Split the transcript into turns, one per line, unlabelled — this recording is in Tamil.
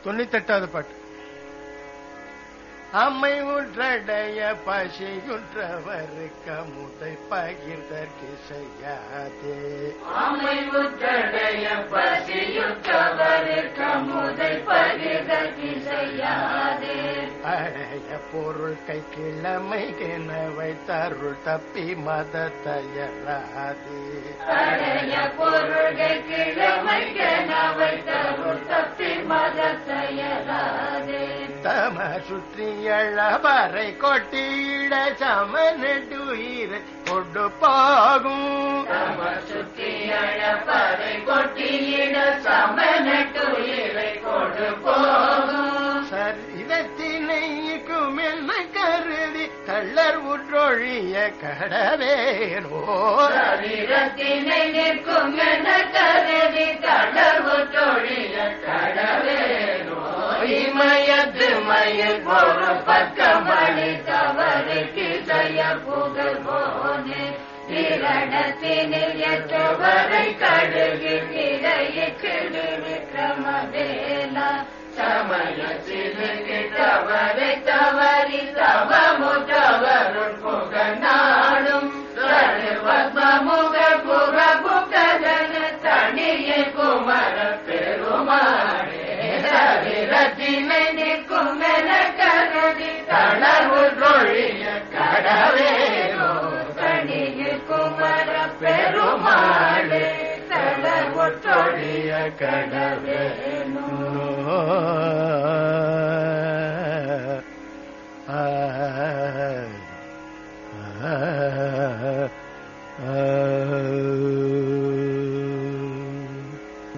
தொண்ணூத்தெட்டாவது பாட்டு அம்மை உற்றடைய பசியுற்றவருக்கு முதை பகிர்தற்கு செய்யாதே
அமைவுற்றடைய பசியுற்றவருக்கு முதை பகிர்தற்கு செய்யாதே
அடைய பொருள் கை கிழமை கிணவை தருள் தப்பி மத தயராதே
பழைய பொருள்கள் கிழமை கனவை தருள் தப்பி மதத்தையராதே
தம சுற்றி எழவரை கொட்டியிட சமனடுயிர் கொண்டு போகும்
தம சுற்றி அழப்பறை கொட்டியிட சமனட்டுயிரை கொடு போகும்
சரிதத்தினைக்கும் என்ன கருதி கள்ளர் உற்றொழிய கடவேனோ
சரீரத்தினை நிற்கும் என கருதி தளர்வு தொழில கடவேனோ இமயத்து மயில் ஒரு பக்கமணி தவறுக்கு செய்ய புகழ் போனே திரணத்தினில் எற்றவரை கடுகில் இடையிற்கு விக்ரமவேலா சமயத்திற்கு தவறை தவறி தவமுற்றவருள் புகநாடும் சர்வமுக புறபுகதன தனியை குமர பெருமானே சரீரத்தினை நிற்கும் என கருதி தளர்வு தொழிய கடவேனோ தனியில் குமர பெருமாளே தளர்வு தொழிய கடவேனோ
ஆ